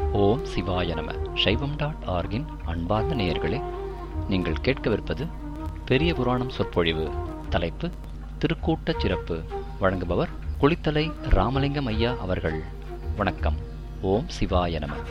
ஓம் சிவாய நம சைவம் டாட் ஆர்கின் அன்பார்ந்த நேயர்களே நீங்கள் கேட்கவிருப்பது பெரிய புராணம் சொற்பொழிவு தலைப்பு திருக்கூட்டச் சிறப்பு வழங்குபவர் குளித்தலை ராமலிங்கம் ஐயா அவர்கள் வணக்கம் ஓம் சிவாய நம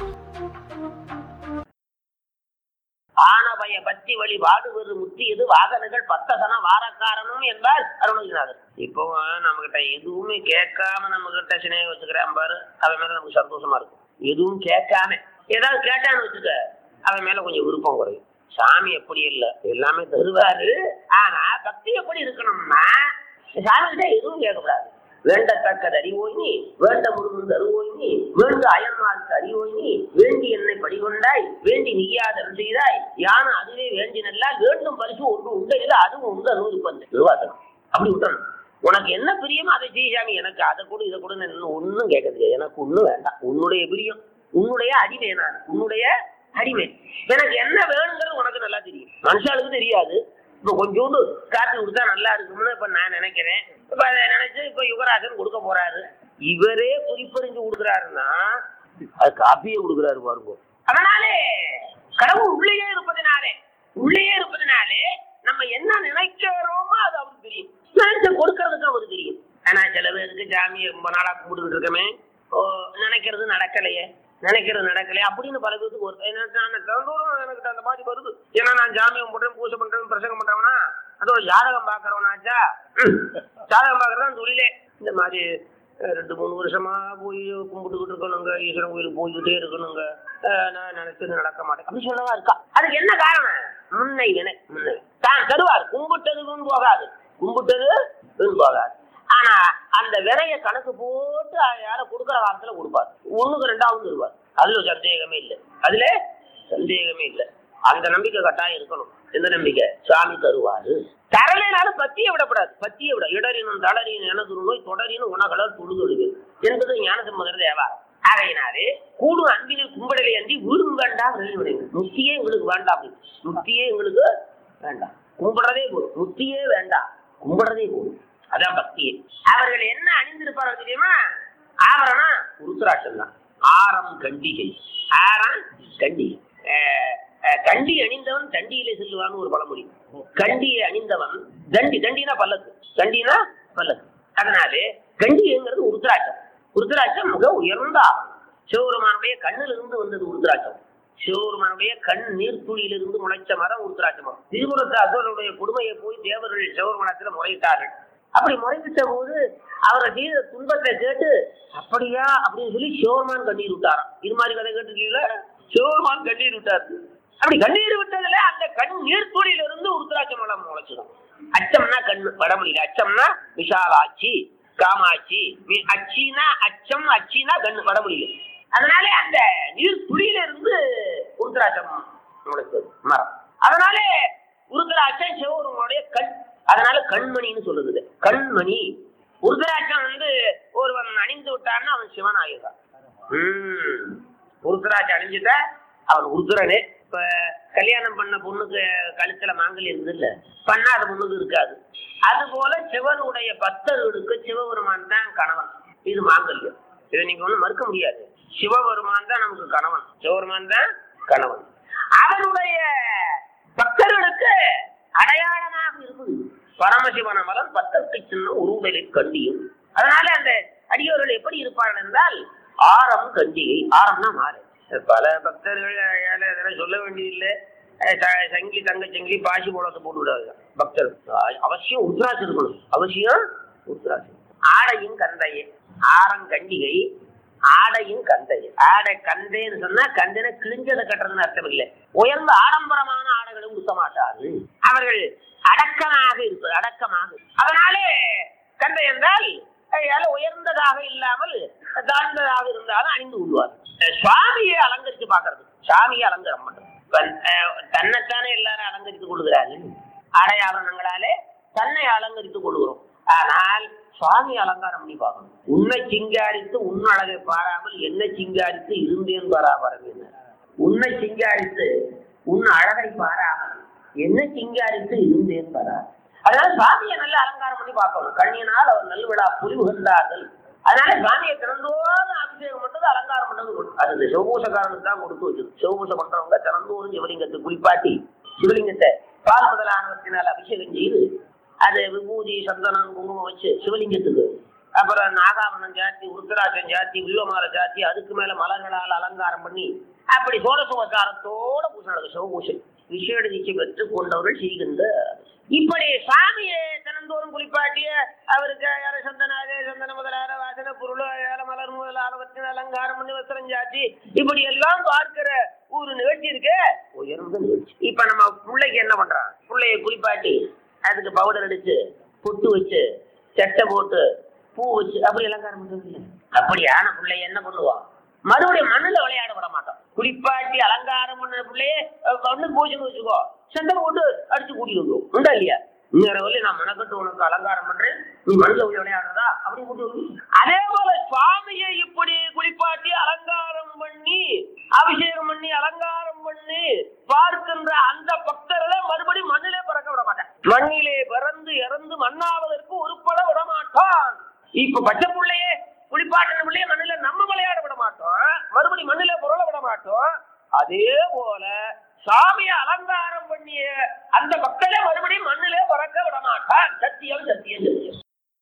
ஆனபய பக்தி வழி வாடுவது முத்தியது வாகனங்கள் பத்தசன வாரக்காரனும் என்பார் அருணகிரிநாதர் இப்போ நம்ம கிட்ட எதுவுமே கேட்காம நம்ம கிட்ட சினையை வச்சுக்கிறான் பாரு அவன் மேல நமக்கு சந்தோஷமா இருக்கும் எதுவும் கேட்காம ஏதாவது கேட்டான்னு வச்சுக்க அவன் மேல கொஞ்சம் விருப்பம் குறையும் சாமி எப்படி இல்லை எல்லாமே தருவாரு ஆனா பக்தி எப்படி இருக்கணும்னா சாமி கிட்ட எதுவும் கேட்கக்கூடாது வேண்டத்தக்கது அறிவோய் நீ வேண்ட முருகன் தருவோய் நீ வேண்டு அயன்மார்க்கு அறிவோய் நீ வேண்டி என்னை படிகொண்டாய் வேண்டி நீயாதல் செய்தாய் யானை அதுவே வேண்டினல்லால் வேண்டும் பரிசு ஒன்று உண்டையில் அதுவும் உண்ட நூறு பந்து நிர்வாசனம் அப்படி விட்டணும் உனக்கு என்ன பிரியமோ அதை செய்ய சாமி எனக்கு அதை கூட இதை கூட நான் ஒன்றும் கேட்கறது எனக்கு ஒன்றும் வேண்டாம் உன்னுடைய பிரியம் உன்னுடைய அடிமை நான் உன்னுடைய அடிமை எனக்கு என்ன வேணுங்கிறது உனக்கு நல்லா தெரியும் மனுஷாளுக்கு தெரியாது இப்ப கொஞ்சோண்டு காப்பி கொடுத்தா நல்லா இருக்கும்னு இப்ப நான் நினைக்கிறேன் இப்ப அதை நினைச்சு இப்ப யுவராஜன் கொடுக்க போறாரு இவரே குறிப்பறிஞ்சு கொடுக்குறாருன்னா அது காப்பியே கொடுக்குறாரு பாருங்க அதனாலே கடவுள் உள்ளேயே இருப்பதனாலே உள்ளேயே இருப்பதனாலே நம்ம என்ன நினைக்கிறோமோ அது அவருக்கு தெரியும் நினைச்ச கொடுக்கறதுக்கு அவருக்கு தெரியும் ஆனா சில பேருக்கு சாமியை ரொம்ப நாளா கும்பிட்டுக்கிட்டு இருக்கமே ஓ, நினைக்கிறது நடக்கலையே நினைக்கிறது நடக்கலையே அப்படின்னு பல பேருக்கு ஒரு எனக்கு நான் தினந்தோறும் எனக்கு அந்த மாதிரி வருது ஏன்னா நான் ஜாமியம் பண்றேன் பூஜை பண்றேன் பிரசங்கம் பண்றவனா அது ஒரு ஜாதகம் பாக்குறவனாச்சா ம், ஜாதகம் பாக்குறதா தொழிலே இந்த மாதிரி அஹ், ரெண்டு மூணு வருஷமா போய் கும்பிட்டுக்கிட்டு இருக்கணுங்க ஈஸ்வரன் கோயிலுக்கு போய்கிட்டே இருக்கணுங்க அஹ், நான் நினைச்சது நடக்க மாட்டேன் அப்படி சொல்லவா இருக்கா அதுக்கு என்ன காரணம் முன்னை வினை முன்னை தான் தருவார் கும்பிட்டது வீண் போகாது கும்பிட்டது வீண் போகாது ஆனா அந்த வினைய கணக்கு போட்டு யார கொடுக்குற காலத்துல கொடுப்பார் ஒண்ணுக்கு ரெண்டாவது தருவார் அதுல சந்தேகமே இல்லை அதுல சந்தேகமே இல்லை அந்த நம்பிக்கை கட்டாயம் இருக்கணும் எந்த நம்பிக்கை சாமி தருவாரு தரலைனாலும் பத்தியை விடப்படாது பத்தியை விட இடரினும் தளரின் எனது நோய் தொடரினும் உணகலர் தொழுதொழுகு என்பது ஞானசம்பந்தர் தேவாரம் ஆகையினாலே கூடும் அன்பினில் கும்பிடலை அன்றி வீடும் வேண்டாம் வெளிவினை முத்தியே எங்களுக்கு வேண்டாம் அப்படின்னு. முத்தியே எங்களுக்கு வேண்டாம் கும்பிடுறதே போதும் முத்தியே வேண்டாம் கும்பிடுறதே போதும் அதான் பக்தியே அவர்கள் என்ன அணிந்திருப்பார்கள் தெரியுமா ஆபரணம் உருத்தராட்சம் தான் ஆரம் கண்டிகை ஆரம் கண்டிகை அஹ், அஹ், கண்டி அணிந்தவன் தண்டியிலே செல்லுவான்னு ஒரு பழமொழி கண்டியை அணிந்தவன் தண்டி தண்டினா பல்லக்கு தண்டினா பல்லக்கு அதனாலே கண்டிங்கிறது உருத்தராட்சம் உருத்தராட்சம் மிக உயர்ந்த ஆபரணம் சிவபெருமானுடைய கண்ணிலிருந்து வந்தது உருத்தராட்சம் சிவபெருமானுடைய கண் நீர்த்துளியிலிருந்து முளைச்ச மரம் உருத்தராட்ச மரம் திரிபுரத்து அசுரருடைய கொடுமையை போய் தேவர்கள் சிவபெருமானத்துல முறையிட்டார்கள் அப்படி முறையிட்ட போது அவர்கள் செய்த துன்பத்தை கேட்டு அப்படியா அப்படின்னு சொல்லி சிவபெருமான் கண்ணீர் விட்டாராம் இது மாதிரி கதை கேட்டிருக்கீங்களா சிவபெருமான் கண்ணீர் விட்டார் அப்படி கண்ணீர் விட்டதுல அந்த கண் நீர்த்துளியிலிருந்து உருத்தராட்ச மரம் முளைச்சுதான் அச்சம்னா கண் வடமொழியில அச்சம்னா விஷாலாட்சி காமாட்சி வி- அச்சினா அச்சம் அச்சினா கண் வடமொழியில அதனால அந்த நீர் துளியில இருந்து உருத்தராட்சம் முளைத்தது மரம் அதனால உருத்தராட்சம் சிவபெருமானுடைய கண் அதனால கண்மணின்னு சொல்லுது கண்மணி உருத்தராட்சம் வந்து ஒருவன் அணிந்து விட்டான்னா அவன் சிவன் ஆகிறான் உம் உருத்தராட்சம் அணிஞ்சுட்டா அவன் உருத்துறனே இப்ப கல்யாணம் பண்ண பொண்ணுக்கு கழுத்துல மாங்கல் இருக்குது இல்ல பண்ணாத பொண்ணுக்கு இருக்காது அது போல சிவனுடைய பக்தர்களுக்கு சிவபெருமான் தான் கணவன் இது மாங்கல்யம் இதை நீங்க ஒண்ணும் மறுக்க முடியாது சிவபெருமான் தான் நமக்கு கணவன் சிவபெருமான் தான் கணவன் அவனுடைய பக்தர்களுக்கு அடையாளமாக இருக்குது பரமசிவன மலம் பத்தற்கு சின்ன உருவலில் கண்டியும் அதனால அந்த அடியோர்கள் எப்படி இருப்பார்கள் என்றால் ஆரம் கண்டிகை ஆரம்னா மாலை பல பக்தர்கள் ஏழை இதெல்லாம் சொல்ல வேண்டியதில்லை அஹ் ச- சங்கிலி தங்க சங்கிலி பாசி போலத்தை போட்டு விடாது பக்தர் அஹ் அவசியம் உத்ராட்சி இருக்கணும் அவசியம் உத்ராட்சி ஆடையும் கந்தையே ஆரம் கண்டிகை ஆடையும் கந்தையே ஆடை கந்தைன்னு சொன்னா கந்தனை கிழிஞ்சதை கட்டுறதுன்னு அர்த்தம் இல்லை உயர்ந்த ஆடம்பரமான ஆடைகளை உடுத்த மாட்டார்கள் அவர்கள் அடக்கமாக இருப்பது அடக்கமாக அதனாலே கந்தை என்றால் அஹ் உயர்ந்ததாக இல்லாமல் தாழ்ந்ததாக இருந்தாலும் அணிந்து கொள்வார் அஹ் சுவாமியை அலங்கரித்து பார்க்கறது சாமியை அலங்காரம் பண்றது பன்- அஹ் தன்னைத்தானே எல்லாரும் அலங்கரித்துக் கொள்கிறார்கள் ஆடை ஆபரணங்களாலே தன்னை அலங்கரித்துக் கொள்கிறோம் ஆனால் சுவாமி அலங்காரம் பண்ணி பார்க்கணும் உன்னை சிங்காரித்து உன் அழகை பாராமல் என்னை சிங்காரித்து இருந்தேன் பாராபரம் உன்னை சிங்காரித்து உன் அழகை பாராமல் என்ன சிங்காரித்து இருந்தேன் பாரா அதனால சுவாமியை நல்ல அலங்காரம் பண்ணி பார்க்கணும் கண்ணியனால் அவர் நல்விழா புரிவுகின்றார்கள் அதனால சாமியை திறந்தோறும் அபிஷேகம் பண்றது அலங்காரம் பண்றது கொடுக்கும். அது இந்த சிவபூசக்காரனுக்கு தான் கொடுத்து வச்சது சிவபூசை பண்றவங்க திறந்தோறும் சிவலிங்கத்தை குளிப்பாட்டி சிவலிங்கத்தை பால் முதலானவற்றினால் அபிஷேகம் செய்து அது விபூதி சந்தனம் குங்குமம் வச்சு சிவலிங்கத்துக்கு அப்புறம் நாகாபரணம் ஜாத்தி உருத்தராட்சம் ஜாத்தி வில்வமாலை ஜாத்தி அதுக்கு மேல மலர்களால் அலங்காரம் பண்ணி அப்படி சோழசுவசாரத்தோட பூசை நடக்கும் சிவபூசை விசேட தீட்சை பெற்று கொண்டவர்கள் செய்கின்ற இப்படி சாமியை தினந்தோறும் குளிப்பாட்டிய அவருக்கு யார சந்தனாக சந்தன முதலான வாசன பொருள் ஏல மலர் முதலானவற்றின் அலங்காரம் பண்ணி வஸ்திரம் சாத்தி இப்படி எல்லாம் பார்க்கிற ஒரு நிகழ்ச்சி இருக்கு உயர்ந்த நிகழ்ச்சி இப்ப நம்ம பிள்ளைக்கு என்ன பண்றான் பிள்ளைய குளிப்பாட்டி அதுக்கு பவுடர் அடிச்சு பொட்டு வச்சு சட்டை போட்டு பூ வச்சு அப்படி அலங்காரம் பண்றது இல்ல அப்படியான பிள்ளை என்ன பண்ணுவோம் மறுபடியும் மண்ணுல விளையாட விட மாட்டோம் குளிப்பாட்டி அலங்காரம் பண்ண பிள்ளையே ஒண்ணு பூஜைன்னு வச்சுக்கோ சண்டை போட்டு அடிச்சு கூட்டிட்டு வந்துடும் உண்டா இல்லையா இன்னொரு வழி நான் மெனக்கட்டு உனக்கு அலங்காரம் பண்றேன் நீ மண்ணுல போய் விளையாடுறதா அப்படி கூட்டி வந்து அதே போல சுவாமியை இப்படி குளிப்பாட்டி அலங்காரம் பண்ணி அபிஷேகம் பண்ணி அலங்காரம் பண்ணி பார்க்கின்ற அந்த பக்தர்களை மறுபடியும் மண்ணிலே பறக்க விட மாட்டான் மண்ணிலே பிறந்து இறந்து மண்ணாவதற்கு உருப்பட விட மாட்டான் இப்ப பச்சை பிள்ளையே குளிப்பாட்டின பிள்ளைய மண்ணில நம்ம விளையாட விட மாட்டோம் மறுபடியும் மண்ணில புரள விட மாட்டோம் அதே போல சாமியை அலங்காரம் பண்ணிய அந்த மக்களை மறுபடியும் மண்ணிலே பறக்க விட மாட்டான் சத்தியம் சத்தியம் சத்தியம்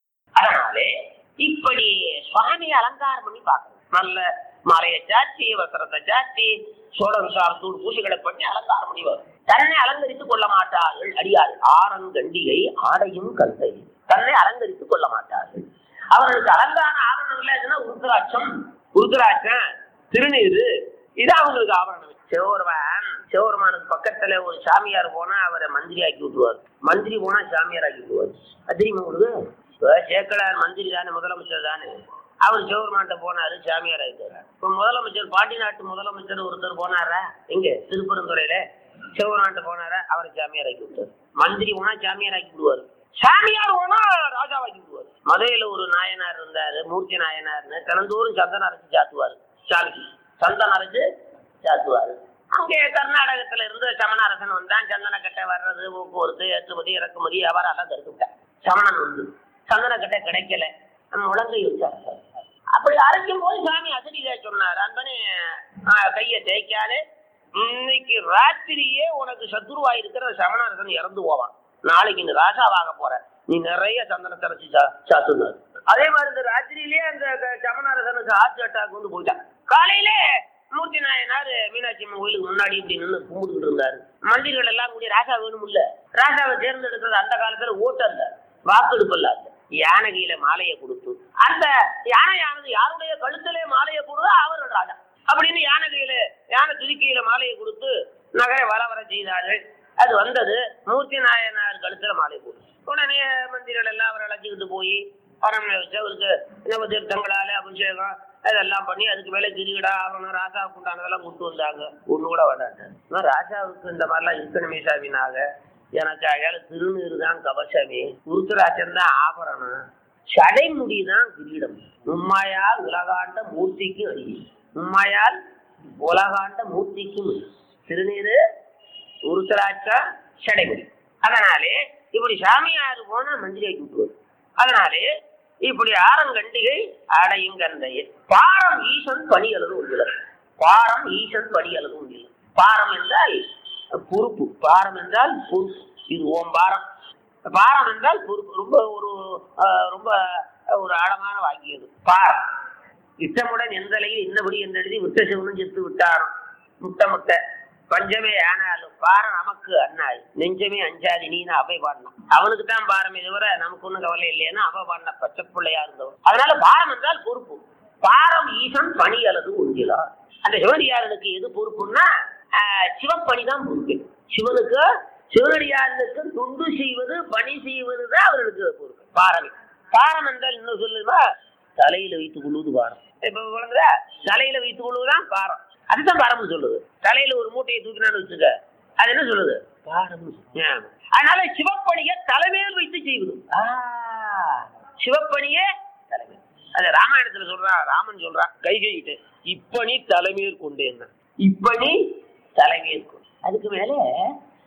அதனாலே இப்படி சுவாமியை அலங்காரம் பண்ணி பார்க்கணும் நல்ல மாலையை சாத்தி வஸ்திரத்தை சாத்தி சோழவிசார தூள் பூசிகளை பண்ணி அலங்காரம் பண்ணி வரும் தன்னை அலங்கரித்துக் கொள்ள மாட்டார்கள் அடியார்கள் ஆரங்கண்டிகை ஆடையும் கந்தை தன்னை அலங்கரித்துக் கொள்ள மாட்டார்கள் அவர்களுக்கு அலங்கார ஆபரணம் இல்லைன்னா உருத்ராட்சம் உருத்ராட்சம் திருநீரு இது அவங்களுக்கு ஆபரணம் சிவபெருமான் சிவபெருமானுக்கு பக்கத்துல ஒரு சாமியார் போனா அவரை மந்திரி ஆக்கி விட்டுருவார் மந்திரி போனா சாமியார் ஆக்கி விட்டுருவார் அது தெரியுமா உங்களுக்கு இப்ப சேக்கலார் மந்திரி தானே முதலமைச்சர் தானே அவர் சிவபெருமான்ட்ட போனாரு சாமியார் ஆகிட்டாரு இப்ப முதலமைச்சர் பாண்டி நாட்டு முதலமைச்சர் ஒருத்தர் போனாரா எங்க திருப்பரந்துறையில சிவபெருமான்ட்ட போனாரா அவரை சாமியார் ஆக்கி விட்டாரு மந்திரி போனா சாமியார் ஆக்கி விடுவாரு சாமியார் போனா ராஜாவாக்கி விடுவாரு மதுரையில ஒரு நாயனார் இருந்தாரு மூர்த்தி நாயனார்னு தினந்தோறும் சந்தனம் அரைச்சு சாத்துவாரு சாமிக்கு சந்தனம் அரைச்சு சாத்துவாரு அங்கே கர்நாடகத்துல இருந்து சமண அரசன் வந்தான் சந்தன கட்டை வர்றது போக்குவரத்து ஏற்றுமதி இறக்குமதி வியாபாரம் எல்லாம் தடுத்துட்டேன் சமணன் வந்து சந்தன கட்டை கிடைக்கல நம்ம முழங்கை வச்சாரு அப்படி அரைக்கும் போது சாமி அசடிதா சொன்னார் அன்பனே கையை தேய்க்காதே இன்னைக்கு ராத்திரியே உனக்கு சத்துருவா இருக்கிற சமண அரசன் இறந்து போவான் நாளைக்கு நீ ராஜாவாக போற நீ நிறைய சந்தனத்தை அரைச்சு சாத்துனார் அதே மாதிரி இந்த ராத்திரியிலேயே அந்த க- சமண அரசனுக்கு ஹார்ட் அட்டாக் வந்து போயிட்டான் காலையில மூர்த்தி நாயனார் மீனாட்சி அம்மன் கோயிலுக்கு முன்னாடி இப்படி நின்று கும்பிட்டுக்கிட்டு இருந்தாரு மந்திரிகள் எல்லாம் கூடிய ராஜா வேணும் இல்ல ராஜாவை தேர்ந்தெடுக்கிறது அந்த காலத்துல ஓட்டு அல்ல வாக்கெடுப்பு இல்ல அது யானை கையில மாலையை கொடுத்து அந்த யானையானது யாருடைய கழுத்திலே மாலையை கொடுதோ அவர் ராஜா அப்படின்னு யானை கையில யானை துதிக்கையில மாலையை கொடுத்து நகரை வர வர செய்தார்கள் அது வந்தது மூர்த்தி நாயனார் கழுத்துல மாலை போடு உடனே மந்திரிகள் எல்லாம் அவரை அழைச்சிக்கிட்டு போய் அரண்மனை வச்சு அவருக்கு நவ தீர்த்தங்களால அபிஷேகம் அதெல்லாம் பண்ணி அதுக்கு மேல கிரிகடா ஆகணும் ராஜாவுக்கு உண்டானதெல்லாம் கொண்டு வந்தாங்க ஒண்ணு கூட வேண்டாட்டாரு ஆனா ராஜாவுக்கு இந்த மாதிரிலாம் இருக்கணுமே சாமினாக எனக்கு அயால திருநீரு தான் கவசமே உருத்தராட்சம் தான் ஆபரணம் சடைமுடி தான் கிரீடம் உம்மாயால் உலகாண்ட மூர்த்திக்கு அடி உம்மாயால் உலகாண்ட மூர்த்திக்கும் அடி. திருநீரு உருத்தராட்சா சடைமுடி அதனாலே இப்படி சாமியார் போனா மந்திரி ஆக்கி விட்டுருவாரு அதனாலே இப்படி ஆரங்கண்டிகை ஆடையும் கந்தையே பாரம் ஈசன் பணி அல்லது உண்டில பாரம் ஈசன் பணி அல்லது உண்டில பாரம் என்றால் பொறுப்பு பாரம் என்றால் பொறுப்பு இது ஓம் பாரம் பாரம் என்றால் பொறுப்பு ரொம்ப ஒரு அஹ், ரொம்ப ஒரு ஆழமான வாக்கியது பாரம் இஷ்டமுடன் எந்தலையில் இன்னபடி என்றெழுதி விட்ட சிவனும் செத்து விட்டாராம் முட்டை முட்டை பஞ்சமே ஆனாலும் பாரம் நமக்கு அண்ணாய் நெஞ்சமே அஞ்சாதி நீனு அவை பாடினான் அவனுக்கு தான் பாரம் இதுவரை நமக்கு ஒண்ணும் கவலை இல்லைன்னா அவ பாடின பச்சை பிள்ளையா இருந்தவன் அதனால பாரம் என்றால் பொறுப்பு பாரம் ஈசன் பணி அல்லது உண்டிலா அந்த சிவனடியாரனுக்கு எது பொறுப்புன்னா ஆஹ், சிவப்பணி தான் பொறுப்பு சிவனுக்கு சிவனடியாரனுக்கு துண்டு செய்வது பணி செய்வது தான் அவர்களுக்கு பொறுப்பு பாரம் பாரம் என்றால் இன்னும் சொல்லுமா தலையில வைத்துக் கொள்வது பாரம் இப்ப குழந்தை தலையில வைத்துக் கொள்வதுதான் பாரம் அதுதான் பாரம்னு சொல்லுது தலையில ஒரு மூட்டையை தூக்கினான்னு வச்சுக்க அது என்ன சொல்லுது பாரம் அதனால சிவப்பணியை தலைமையில் வைத்து செய்வது ஆ, சிவப்பணியே தலைமை அது ராமாயணத்துல சொல்றா ராமன் சொல்றான் கைகையிட்டு இப்பணி தலைமையில் கொண்டேன் இப்பணி தலைமையில் கொண்டு அதுக்கு மேல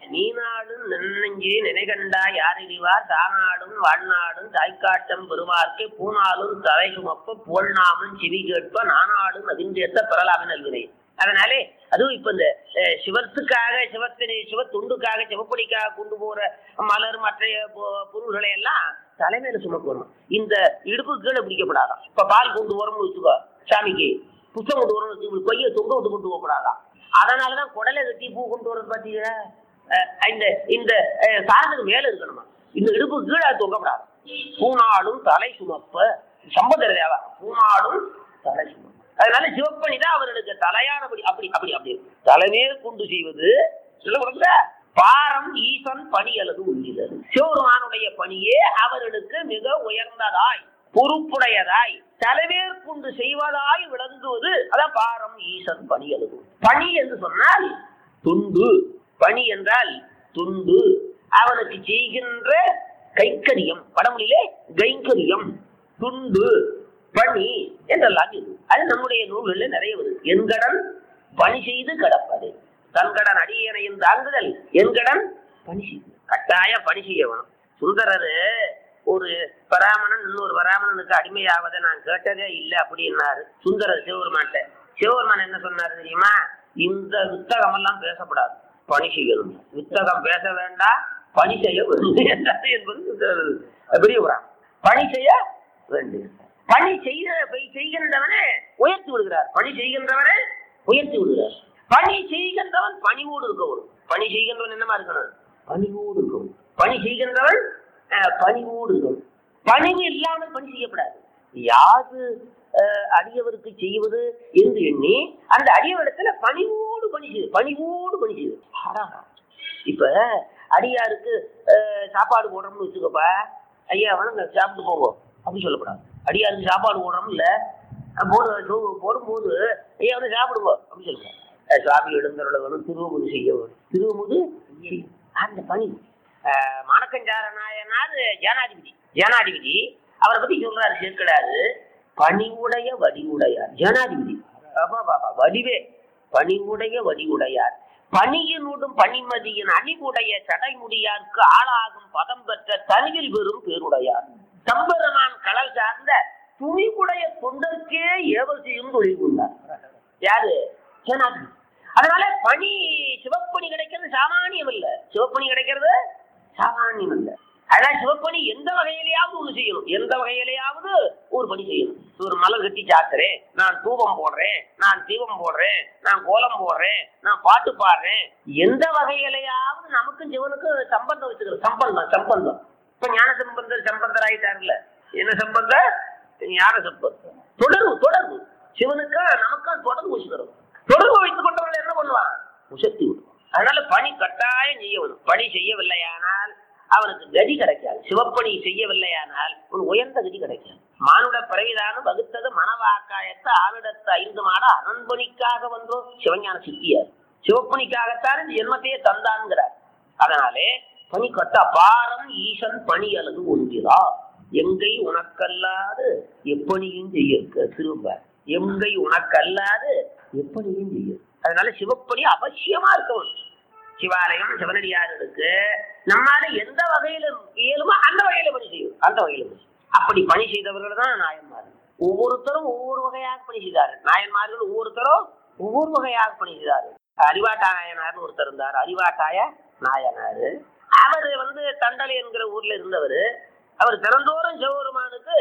நீநாடும் நன்னெஞ்சே நினைகண்டா யாரிடிவார் தானாடும் வாழ்நாடும் தாய்க்காட்டம் பெறுவார்க்கு பூனாலும் தலை சுமப்ப புகழ்நாமும் செவி கேட்ப நானாடும் அதிர்ந்தேத்த பெறலாமே நல்கிறே அதனாலே அதுவும் இப்ப இந்த அஹ், சிவத்துக்காக சிவத்தினை சிவத்துண்டுக்காக சிவப்படிக்காக கொண்டு போற மலர் மற்ற பொ- பொருள்களை எல்லாம் தலைமையில சுமக்கணும் இந்த இடுப்பு கீழே பிடிக்கப்படாதாம் இப்ப பால் கொண்டு வரோம்னு வச்சுக்கோ சாமிக்கு புத்தகம் கொண்டு வரோம்னு வச்சுக்கோ கொய்யை தொங்க விட்டு கொண்டு போகக்கூடாதாம் அதனாலதான் குடலை கட்டி பூ கொண்டு வர்றது பாத்தீங்களா அஹ், இந்த இந்த அஹ், சாரத்துக்கு மேல இருக்கணுமா இந்த இடுப்பு கீழே அது தொங்கப்படாது பூனாடும் தலை சுமப்ப சம்பந்தர தேவா பூனாடும் தலை சுமப்ப அதனால சிவப்பணி தான் அவர்களுக்கு தலையானபடி அப்படி அப்படி அப்படி தலைமையே கொண்டு செய்வது சொல்ல கொடுக்குற பாரம் ஈசன் பணி அல்லது உண்கிறது சிவருமானுடைய பணியே அவர்களுக்கு மிக உயர்ந்ததாய் பொறுப்புடையதாய் தலைவேற்கொண்டு செய்வதாய் விளங்குவது அதான் பாரம் ஈசன் பணி அல்லது பணி என்று சொன்னால் துண்டு பணி என்றால் துண்டு அவனுக்கு செய்கின்ற கைக்கரியம் வடமொழியிலே கைங்கரியம் துண்டு பணி என்றெல்லாம் இது அது நம்முடைய நூல்களில் நிறைய வருது என்கடன் பணி செய்து கடப்பது தன்கடன் அடியணையும் தாங்குதல் என்கடன் பணி செய்து கட்டாய பணி செய்ய வேணும் சுந்தரரு ஒரு பராமணன் இன்னொரு பராமணனுக்கு அடிமையாவதை நான் கேட்டதே இல்லை அப்படின்னாரு சுந்தரர் சிவபெருமான்ட்ட சிவபெருமான் என்ன சொன்னாரு தெரியுமா இந்த வித்தகம் எல்லாம் பேசப்படாது பணி செய்யணும் வித்தகம் பேச வேண்டாம் பணி செய்ய வேண்டும் என்றார் என்பது சுந்தரர் பெரிய புராணம் பணி செய்ய வேண்டும் பணி செய்த செய்கின்றவனே உயர்த்தி விடுகிறார் பணி செய்கின்றவனே உயர்த்தி விடுகிறார் பணி செய்கின்றவன் பணிவோடு இருக்கணும் பணி செய்கின்றவன் என்னமா இருக்கணும் பணிவோடு இருக்கணும் பணி செய்கின்றவன் அஹ், பணிவோடு இருக்கணும் பணிவு இல்லாமல் பணி செய்யப்படாது யாது அஹ், அடியவருக்கு செய்வது என்று எண்ணி அந்த அடியவரிடத்துல பணிவோடு பணி செய்யுது பணிவோடு பணி செய்யுது ஆடாடா. இப்ப அடியாருக்கு அஹ், சாப்பாடு போடுறோம்னு வச்சுக்கப்பா ஐயா வணங்க சாப்பிட்டு போங்க அப்படி சொல்லக்கூடாது அடியாருக்கு சாப்பாடு போடுறோம் இல்ல அஹ் போடு சோ- போடும்போது ஐயா வந்து சாப்பிடுங்க அப்படி சொல்லுங்க அஹ் சுவாமி எழுந்தருள வேணும் திருவமுது செய்ய வேணும் திருவமுது செய்ய. அந்த பணி அஹ் மானக்கஞ்சார நாயனார் ஜனாதிபதி ஜனாதிபதி அவரை பத்தி சொல்றாரு சேர்க்கிறாரு பணிவுடைய வடிவுடையார் ஜனாதிபதி ஆமா பாப்பா வடிவே பணிவுடைய வடிவுடையார் பணியினூடும் பணிமதியின் அணிவுடைய சடைமுடியார்க்கு ஆளாகும் பதம் பெற்ற தனிவில் பெறும் பேருடையார் தம்பெருமான் கடல் சார்ந்த துணிவுடைய தொண்டருக்கே ஏவல் செய்யும் தொழில் கொண்டார் யாரு ஜனாதிபதி அதனால பணி சிவப்பணி கிடைக்கிறது சாமானியம் இல்ல சிவப்பணி கிடைக்கிறது சாமானியம் இல்ல அதான் சிவப்பணி எந்த வகையிலேயாவது ஒண்ணு செய்யணும் எந்த வகையிலேயாவது ஒரு பணி செய்யணும் ஒரு மலர் கட்டி சாத்துறேன் நான் தூபம் போடுறேன் நான் தீபம் போடுறேன் நான் கோலம் போடுறேன் நான் பாட்டு பாடுறேன் எந்த வகையிலேயாவது நமக்கும் சிவனுக்கும் சம்பந்தம் வச்சுக்கிறோம் சம்பந்தம் சம்பந்தம் இப்ப ஞான சம்பந்தர் சம்பந்தர் ஆயிட்டாருல்ல என்ன சம்பந்தம் ஞான சம்பந்தம் தொடர்பு தொடர்பு சிவனுக்கா நமக்கா தொடர்பு வச்சுக்கிறோம் தொடர்பு வைத்துக் கொண்டவர்கள் என்ன பண்ணுவான் உசத்தி விடுவான் அதனால பணி கட்டாயம் செய்ய வேணும் பணி செய்யவில்லையானால் அவனுக்கு கதி கிடைக்காது சிவப்பணி செய்யவில்லையானால் ஒரு உயர்ந்த கதி கிடைக்காது மானுட பிறவிதானும் வகுத்தது மனவாக்காயத்த ஆனிடத்த ஐந்து மாட அரண்பணிக்காக வந்தோம் சிவஞான சித்தியார் சிவப்பணிக்காகத்தான் இந்த ஜென்மத்தையே தந்தான்கிறார் அதனாலே பணி கட்ட பாரம் ஈசன் பணி அல்லது ஒன்றிரா எங்கை உனக்கல்லாது எப்பணியும் செய்ய திரும்ப எங்கை உனக்கல்லாது எப்பணியும் செய்ய அதனால சிவப்பணி அவசியமா இருக்கணும் சிவாலயம் சிவனடியார்களுக்கு நம்மால எந்த வகையில இயலுமோ அந்த வகையில பணி செய்யும் அந்த வகையில பணி செய்யும். அப்படி பணி செய்தவர்கள் தான் நாயன்மார்கள் ஒவ்வொருத்தரும் ஒவ்வொரு வகையாக பணி செய்தார்கள் நாயன்மார்கள் ஒவ்வொருத்தரும் ஒவ்வொரு வகையாக பணி செய்தார்கள் அறிவாட்டா நாயனார்னு ஒருத்தர் இருந்தார் அறிவாட்டாய நாயனாரு அவர் வந்து தண்டலை என்கிற ஊர்ல இருந்தவர் அவர் திறந்தோறும் சிவபெருமானுக்கு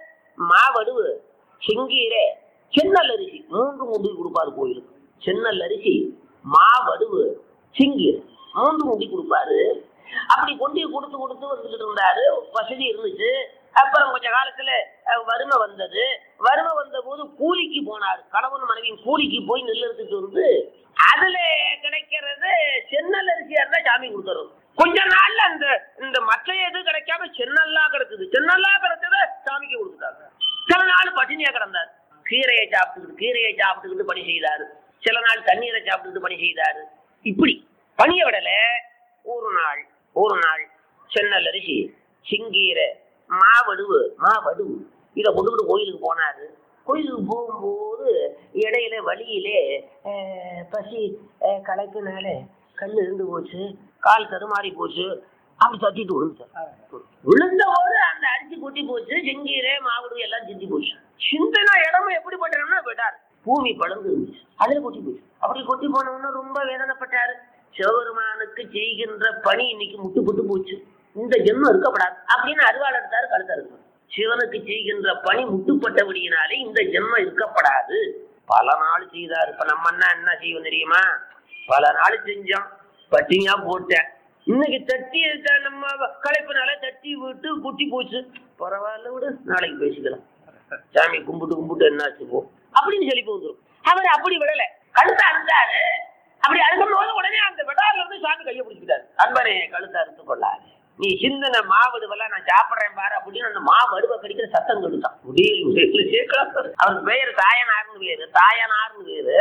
மாவடுவு செங்கீரை சென்னல் அரிசி மூன்று முண்டி கொடுப்பாரு கோயிலுக்கு சென்னல் அரிசி மாவடுவு சிங்கீரை மூன்று முண்டி கொடுப்பாரு அப்படி கொண்டு கொடுத்து கொடுத்து வந்துகிட்டு இருந்தாரு வசதி இருந்துச்சு அப்புறம் கொஞ்ச காலத்துல அஹ், வறுமை வந்தது வறுமை வந்த போது கூலிக்கு போனார் கணவன் மனைவியும் கூலிக்கு போய் நெல் எடுத்துட்டு வந்து அதுல கிடைக்கிறது சென்னல் அரிசியா இருந்தா சாமி கொடுத்துரும் கொஞ்ச நாள்ல அந்த இந்த மற்ற எது கிடைக்காம சென்னல்லா கிடக்குது சென்னல்லா கிடைச்சத சாமிக்கு கொடுத்துட்டாங்க சில நாள் பட்டினியா கிடந்தார் கீரையை சாப்பிட்டுக்கிட்டு கீரையை சாப்பிட்டுக்கிட்டு பணி செய்தாரு சில நாள் தண்ணீரை சாப்பிட்டுக்கிட்டு பணி செய்தாரு இப்படி பணிய விடல ஒரு நாள் ஒரு நாள் சென்னல் அரிசி சிங்கீரை மாவடுவு மாவடுவு இதை கொண்டுகிட்டு கோயிலுக்கு போனாரு கோயிலுக்கு போகும்போது இடையில வழியிலே அஹ், பசி அஹ், களைப்புனால கண்ணு இருந்து போச்சு கால் தடுமாறி போச்சு அப்படி தட்டிட்டு விழுந்துட்டார் விழுந்த போது அந்த அரிசி கொட்டி போச்சு செங்கீரை மாவுடு எல்லாம் சிந்தி போச்சு சிந்தனா இடமும் எப்படிப்பட்ட இடம்னா போயிட்டார் பூமி பழந்து இருந்துச்சு அதுல கொட்டி போச்சு அப்படி கொட்டி போனவொன்னு ரொம்ப வேதனைப்பட்டாரு சிவபெருமானுக்கு செய்கின்ற பணி இன்னைக்கு முட்டுப்பட்டு போச்சு இந்த ஜென்மம் இருக்கப்படாது அப்படின்னு அருவாள் எடுத்தாரு கழுத்தா இருக்கு சிவனுக்கு செய்கின்ற பணி முட்டுப்பட்டபடியினாலே இந்த ஜென்மம் இருக்கப்படாது பல நாள் செய்தார் இப்ப நம்ம அண்ணா என்ன செய்வோம் தெரியுமா பல நாள் செஞ்சோம் பட்டினியா போட்டேன் இன்னைக்கு தட்டி த- நம்ம களைப்புனால தட்டி விட்டு குட்டி போச்சு பரவாயில்ல விடு நாளைக்கு பேசிக்கலாம் சாமி கும்பிட்டு கும்பிட்டு என்னாச்சு போ அப்படின்னு சொல்லி வந்துரும் அவர் அப்படி விடல கழுத்தை அறுத்தாரு அப்படி அறுக்கும் போது உடனே அந்த விடால இருந்து சாமி கையை பிடிச்சிட்டாரு அன்பரே கழுத்தை அறுத்து கொள்ளாரு நீ சிந்தன மாவடுவெல்லாம் நான் சாப்பிடுறேன் பாரு அப்படின்னு அந்த மாவடுவை கடிக்கிற சத்தம் கெடுத்தான் முடியல முடியல சேர்க்கலாம் அவருக்கு பெயர் தாயனார்னு பேரு தாயனார்னு பேரு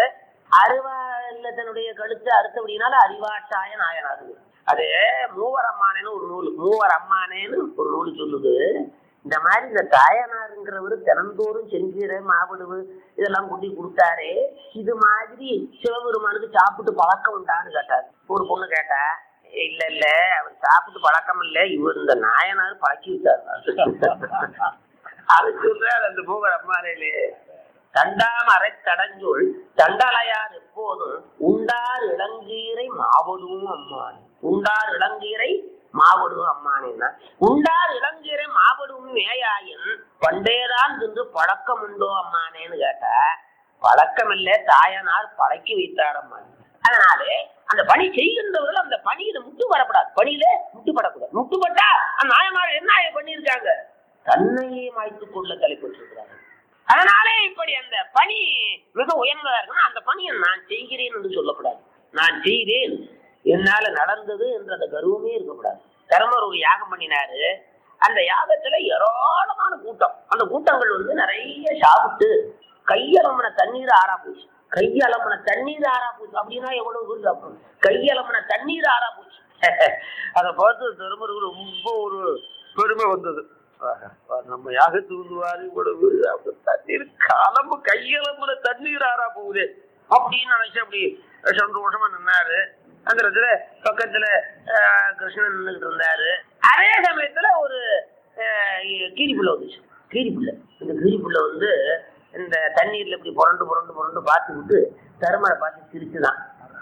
அருவால தன்னுடைய கழுத்தை அறுத்தபடினால அறிவாட்டாய நாயனார் அது மூவர் அம்மானேன்னு ஒரு நூல் மூவர் அம்மானேன்னு ஒரு நூல் சொல்லுது இந்த மாதிரி இந்த தாயனாருங்கிறவர் தினந்தோறும் செஞ்சீரை மாவிடுவு இதெல்லாம் கொண்டு கொடுத்தாரு இது மாதிரி சிவபெருமானுக்கு சாப்பிட்டு பழக்கம் உண்டான்னு கேட்டார் ஒரு பொண்ணு கேட்டா இல்ல இல்ல அவர் சாப்பிட்டு பழக்கம் இல்ல இவர் இந்த நாயனார் பழக்கி விட்டார் அது சொல்றாரு அந்த மூவர் அம்மானேலே தண்டாமரை தடஞ்சொல் தண்டலையார் எப்போதும் உண்டார் இளங்கீரை மாவடும் அம்மான் உண்டார் இளங்கீரை மாவடும் அம்மானேன்னா உண்டார் இளங்கீரை மாவடும் மேயாயின் பண்டேதான் தின்று பழக்கம் உண்டோ அம்மானேன்னு கேட்டா பழக்கம் இல்ல தாயனார் பழக்கி வைத்தார் அம்மான் அதனாலே அந்த பணி செய்கின்றவர்கள் அந்த பணியில முட்டு வரப்படாது பணியில முட்டுப்படக்கூடாது முட்டுப்பட்டா அந்த நாயமார் என்ன பண்ணியிருக்காங்க தன்னையே மாய்த்துக் கொள்ள தலைப்பட்டிருக்கிறார்கள் அதனாலே இப்படி அந்த பணி மிக உயர்ந்ததா இருக்குன்னா அந்த பணியை நான் செய்கிறேன் என்று சொல்லக்கூடாது நான் செய்தேன் என்னால நடந்தது என்ற அந்த கர்வமே இருக்கக்கூடாது தர்மர் ஒரு யாகம் பண்ணினாரு அந்த யாகத்துல ஏராளமான கூட்டம் அந்த கூட்டங்கள் வந்து நிறைய சாப்பிட்டு கையலம்பன தண்ணீர் ஆறா போச்சு கையலம்பன தண்ணீர் ஆறா போச்சு அப்படின்னா எவ்வளவு பேர் சாப்பிடும் கையலம்பன தண்ணீர் ஆறா போச்சு அதை பார்த்து தருமருக்கு ரொம்ப ஒரு பெருமை வந்தது ஆஹா, நம்ம யாகத்து வந்துவாரு இவ்வளவு அப்படி தண்ணீர் கலம்பு கையலம்புல தண்ணீர் ஆறா போகுது அப்படின்னு நினைச்சு அப்படி சந்தோஷமா நின்னாரு அந்த இடத்துல பக்கத்துல ஆஹ், கிருஷ்ணன் நின்றுட்டு இருந்தாரு அதே சமயத்துல ஒரு ஆஹ், கீரிப்புள்ள வந்துச்சு கீரிப்புள்ள இந்த கீரிப்புள்ள வந்து இந்த தண்ணீர்ல இப்படி புரண்டு புரண்டு புரண்டு பார்த்து விட்டு தருமரை பார்த்து சிரிச்சுதான்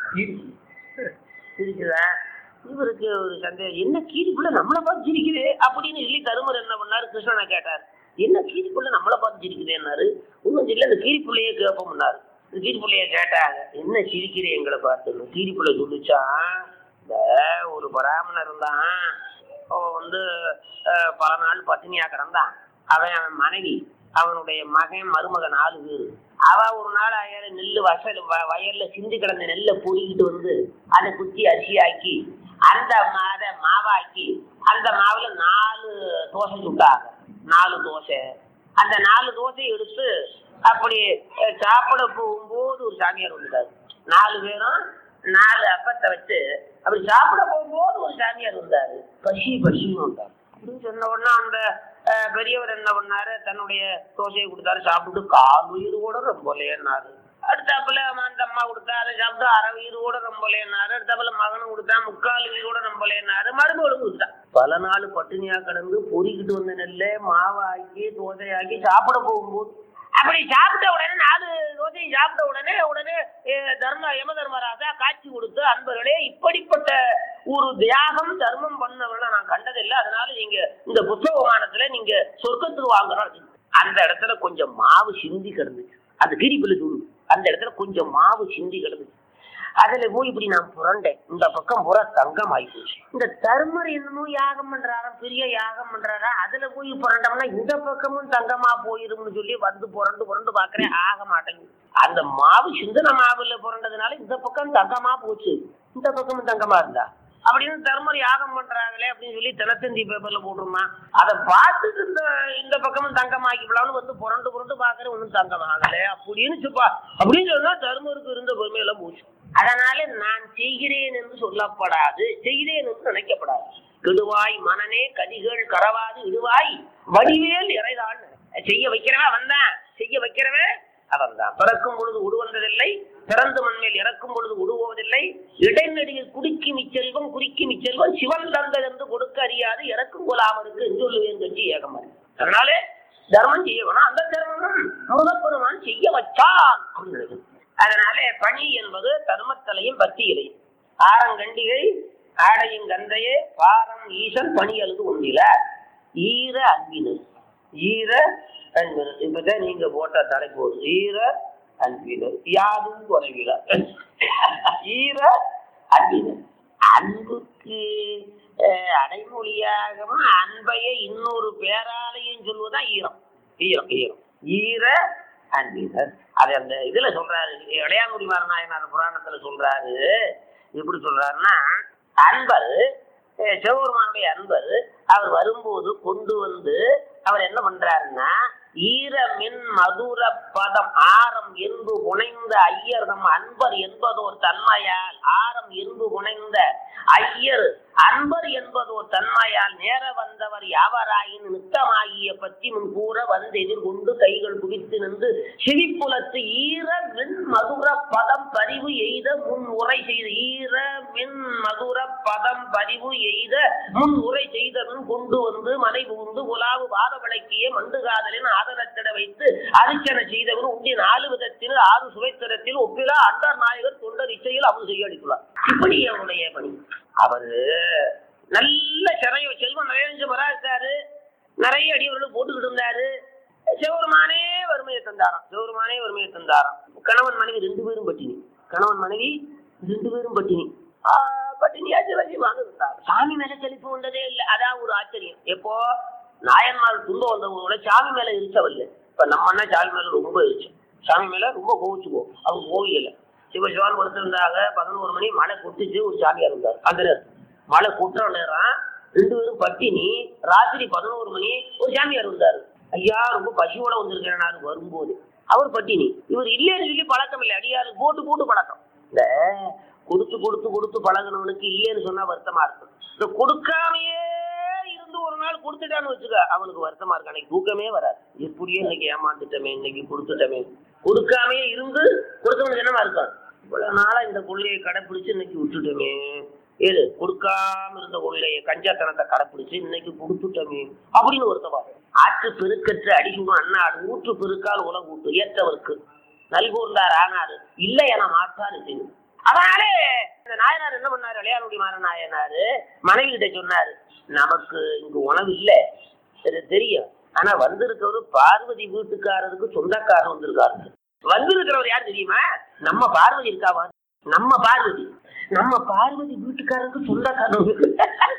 சிரிச்சுதான் இவருக்கு ஒரு சந்தேகம் என்ன கீரிப்புள்ள நம்மளை பார்த்து சிரிக்குது அப்படின்னு சொல்லி தருமர் என்ன பண்ணாரு கிருஷ்ணனை கேட்டார் என்ன கீரிப்புள்ள நம்மளை பார்த்து சிரிக்குதேன்னாரு ஒன்றும் இல்லை இந்த கீரிப்புள்ளையே கேட்போம்னாரு இந்த கீரிப்புள்ளைய கேட்டாங்க என்ன சிரிக்கிறே எங்களை பார்த்துன்னு கீரிப்புள்ள சொல்லிச்சான் இந்த ஒரு பராமணர் இருந்தான் அவன் வந்து அஹ், பல நாள் பட்டினியா கிடந்தான் அவன் அவன் மனைவி அவனுடைய மகன் மருமகன் நாலு பேர் அவ ஒரு நாள் அயல நெல்லு வசல் வ- வயல்ல சிந்தி கிடந்த நெல்லை பொறிக்கிட்டு வந்து அதை குத்தி அரிசியாக்கி அந்த மாத மாவாக்கி அந்த மாவுல நாலு தோசை சுட்டாங்க நாலு தோசை அந்த நாலு தோசையை எடுத்து அப்படி அஹ், சாப்பிட போகும்போது ஒரு சாமியார் வந்துட்டாரு நாலு பேரும் நாலு அப்பத்தை வச்சு அப்படி சாப்பிட போகும்போது ஒரு சாமியார் வந்தாரு பசி பசின்னு வந்தார் அப்படின்னு சொன்ன உடனே அந்த அஹ், பெரியவர் என்ன பண்ணாரு தன்னுடைய தோசையை கொடுத்தாரு சாப்பிட்டு கால் உயிரோட ரொம்பலேன்னாரு அடுத்தாப்புல அந்த அம்மா கொடுத்தா அதை சாப்பிட்டு அரை உயிரோட ரொம்பலேன்னாரு அடுத்தாப்புல மகனும் கொடுத்தா முக்கால் உயிரோட ரொம்பலேன்னாரு மருமகளும் கொடுத்தா பல நாள் பட்டினியா கிடந்து பொறிக்கிட்டு வந்த நெல்லை மாவாக்கி தோசையாக்கி சாப்பிட போகும்போது அப்படி சாப்பிட்ட உடனே நாலு தோசையை சாப்பிட்ட உடனே உடனே அஹ், தர்ம யம தர்மராஜா காட்சி கொடுத்து அன்பர்களே இப்படிப்பட்ட ஒரு தியாகம் தர்மம் பண்ணவங்கள நான் கண்டதில்லை அதனால நீங்க இந்த புத்தக விமானத்துல நீங்க சொர்க்கத்துக்கு வாங்குறோம் அந்த இடத்துல கொஞ்சம் மாவு சிந்தி கிடந்துச்சு அந்த கிரிப்புல சொல்லு அந்த இடத்துல கொஞ்சம் மாவு சிந்தி கிடந்துச்சு அதுல போய் இப்படி நான் புரண்டேன் இந்த பக்கம் பூரா தங்கம் ஆயிப்போச்சு இந்த தர்மர் என்னமோ யாகம் பண்றாராம் பெரிய யாகம் பண்றாரா அதுல போய் புரண்டோம்னா இந்த பக்கமும் தங்கமா போயிரும்னு சொல்லி வந்து புரண்டு புரண்டு பாக்குறேன் ஆக மாட்டேங்குது அந்த மாவு சிந்தன மாவுல புரண்டதுனால இந்த பக்கம் தங்கமா போச்சு இந்த பக்கமும் தங்கமா இருந்தா அப்படின்னு தர்மர் யாகம் பண்றாங்களே அப்படின்னு சொல்லி தினத்தந்தி பேப்பர்ல போட்டுருமா அதை பார்த்துட்டு இந்த இந்த பக்கமும் தங்கமாக்கிக்கலாம்னு வந்து புரண்டு புரண்டு பாக்குற ஒன்றும் தங்கம் ஆகல அப்படின்னு சொல்லுப்பா அப்படின்னு சொன்னா தர்மருக்கு இருந்த பெருமையெல்லாம் போச்சு அதனால நான் செய்கிறேன் என்று சொல்லப்படாது செய்கிறேன் என்று நினைக்கப்படாது கெடுவாய் மனனே கதிகள் கரவாது இடுவாய் வடிவேல் இறைதான் செய்ய வைக்கிறவன் அவன் தான் செய்ய வைக்கிறவன் அவன் தான் பிறக்கும் பொழுது உருவந்ததில்லை பிறந்து மண்மேல் இறக்கும் பொழுது உடுவோதில்லை இடைநெடியில் குடிக்கும் இச்செல்வம் குறிக்கும் இச்செல்வம் சிவன் தந்தது என்று கொடுக்க அறியாது இறக்கும் கொலாமருக்கு என்று சொல்லுவேன் கட்சி ஏகமாரி அதனாலே தர்மம் செய்ய வேணும் அந்த தர்மம் முதற்பெருமான் செய்ய வச்சான் அப்படின்னு இருக்குது. அதனாலே பணி என்பது தர்மத்தலையும் பத்தியிலையும் ஆரங்கண்டிகை ஆடையும் கந்தையே பாரம் ஈசன் பணி அழுது உண்டில ஈர அன்பினர் ஈர அன்பினர் இப்பதான் நீங்க போட்ட தலைப்பு ஈர அன்பினர் யாதும் குறைவில ஈர அன்பினர் அன்புக்கு அஹ், அடைமொழியாகவும் அன்பையே இன்னொரு பேராலையும் சொல்வதுதான் ஈரம் ஈரம் ஈரம் ஈர அன்பினர் அது அந்த இதுல சொல்றாரு இளையாங்குடி நாயனார் புராணத்துல சொல்றாரு எப்படி சொல்றாருன்னா அன்பர் அஹ், சிவபெருமானுடைய அன்பர் அவர் வரும்போது கொண்டு வந்து அவர் என்ன பண்றாருன்னா ஈரமின் மதுர பதம் ஆரம் என்பு புனைந்த ஐயர்தம் அன்பர் என்பதோர் தன்மையால் ஆரம் என்பு புனைந்த ஐயர் அன்பர் என்பதோர் தன்மையால் நேர வந்தவர் யாவராயின் நித்தமாகிய பற்றி முன் கூற வந்து எதிர்கொண்டு கைகள் குவித்து நின்று சிரிப்புலத்து ஈர மின் மதுர பதம் பதிவு எய்த முன் உரை செய்த ஈர மின் மதுர பதம் பதிவு எய்த முன் உரை செய்தவன் கொண்டு வந்து மனை புகுந்து உலாவு வாத விளக்கிய மண்டு காதலின் ஆதரத்திட வைத்து அரிச்சனை செய்தவன் உண்டி நாலு விதத்தில் ஆறு சுவைத்தரத்தில் ஒப்பிலா அண்டர் நாயகர் தொண்டர் இச்சையில் அவர் செய்ய அளித்துள்ளார் இப்படி அவருடைய பணி அவரு நல்ல சிறைய செல்வம் நிறைய மரா இருக்காரு நிறைய அடியவர்கள் போட்டுக்கிட்டு இருந்தாரு சிவருமானே வறுமையை தந்தாராம் சிவருமானே வறுமையை தந்தாராம் கணவன் மனைவி ரெண்டு பேரும் பட்டினி கணவன் மனைவி ரெண்டு பேரும் பட்டினி ஆஹ் பட்டினியா சிவசிவமாக இருந்தார் சாமி மேல செழிப்பு வந்ததே இல்லை அதான் ஒரு ஆச்சரியம் எப்போ நாயன்மார் துன்பம் வந்தவங்களோட சாமி மேல இருச்சவல்ல இப்ப நம்ம அண்ணா சாமி மேல ரொம்ப இருச்சு சாமி மேல ரொம்ப கோவிச்சுக்கோ அவங்க கோவியல சிவசிவான் கொடுத்திருந்தாங்க பதினோரு மணி மழை கொட்டுச்சு ஒரு சாமியார் இருந்தார் அந்த நேரம் மழை கொட்டுற நேரம் ரெண்டு பேரும் பட்டினி ராத்திரி பதினோரு மணி ஒரு சாமியார் இருந்தாரு ஐயா ரொம்ப பசியோட வந்திருக்கிறேன் நான் வரும்போது அவர் பட்டினி இவர் இல்லைன்னு சொல்லி பழக்கம் இல்லை அடியாரு போட்டு போட்டு பழக்கம் இந்த கொடுத்து கொடுத்து கொடுத்து பழகினவனுக்கு இல்லைன்னு சொன்னா வருத்தமா இருக்கும் இந்த கொடுக்காமையே இருந்து ஒரு நாள் கொடுத்துட்டான்னு வச்சுக்க அவனுக்கு வருத்தமா இருக்கு அன்னைக்கு தூக்கமே வராது எப்படியே இன்னைக்கு ஏமாந்துட்டமே இன்னைக்கு கொடுத்துட்டமே கொடுக்காமையே இருந்து கொடுத்தவனுக்கு என்னமா இருக்கும் இவ்வளவு நாளா இந்த கொள்ளையை கடைப்பிடிச்சு இன்னைக்கு விட்டுட்டோமே ஏது கொடுக்காம இருந்த கொள்ளையை கஞ்சாத்தனத்தை கடைப்பிடிச்சு இன்னைக்கு கொடுத்துட்டோமே அப்படின்னு ஒருத்தவா ஆற்று பெருக்கற்று அடிக்கும் அண்ணாடு ஊற்று பெருக்கால் உலக ஊட்டு ஏற்றவருக்கு நல்கூர்ந்தார் ஆனாரு இல்லை என மாட்டார் இது அதனாலே இந்த நாயனார் என்ன பண்ணாரு இளையாருடி மாற நாயனாரு மனைவி கிட்ட சொன்னாரு நமக்கு இங்க உணவு இல்ல இது தெரியும் ஆனா வந்திருக்கிறவர் பார்வதி வீட்டுக்காரருக்கு சொந்தக்காரர் வந்திருக்காரு வந்திருக்கிறவர் யார் தெரியுமா நம்ம பார்வதி இருக்காவா நம்ம பார்வதி நம்ம பார்வதி வீட்டுக்காரருக்கு சொந்தக்காரர்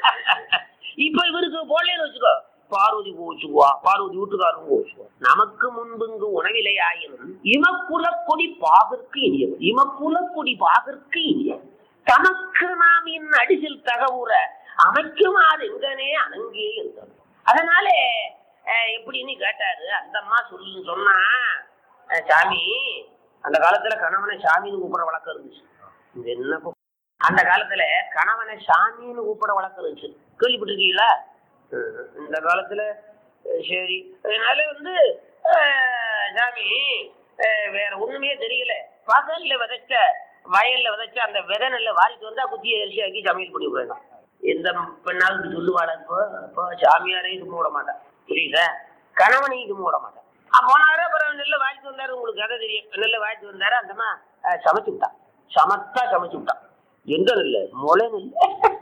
இப்ப இவருக்கு போலேன்னு வச்சுக்கோ பார்வதி போச்சுக்குவா பார்வதி வீட்டுக்காரரும் போச்சுக்குவா நமக்கு முன்பு இங்கு உணவில்லை ஆயினும் இமக்குலக்கொடி பாகற்கு இனியவர் இமக்குலக்கொடி பாகற்கு இனியவர் தமக்கு நாம் இன் அடிசில் தகவுற அமைக்குமாறு எங்கனே அணங்கே இருந்தார் அதனாலே அஹ், எப்படின்னு கேட்டாரு அந்த அம்மா சொல்லு சொன்னா அஹ், சாமி அந்த காலத்துல கணவனை சாமின்னு கூப்பிட வழக்கம் இருந்துச்சு இது என்ன போ- அந்த காலத்துல கணவனை சாமின்னு கூப்பிட வழக்கம் இருந்துச்சு கேள்விப்பட்டிருக்கீங்களா அஹ், இந்த காலத்துல அஹ், சரி அதனால வந்து அஹ், சாமி அஹ், வேற ஒண்ணுமே தெரியல பகல்ல விதைச்ச வயல்ல விதைச்ச அந்த விதை நெல்ல வாரிட்டு வந்தா குத்திய அரிசி ஆக்கி சமையல் பண்ணி விடுவேன் எந்த பெண்ணாலும் இப்படி சொல்லுவாடா இப்போ இப்போ சாமியாரையும் சும்மா விட மாட்டான் புரியுதா கணவனையும் சும்மா விட மாட்டான் அப்ப போனாரு அப்புறம் நெல்லை வாங்கிட்டு வந்தாரு உங்களுக்கு கதை தெரியும் நெல்லை வாங்கிட்டு வந்தாரு அந்தமா அஹ், சமைச்சு விட்டான் சமத்தா சமைச்சு விட்டான் எந்த நெல்லு முளை நெல்லு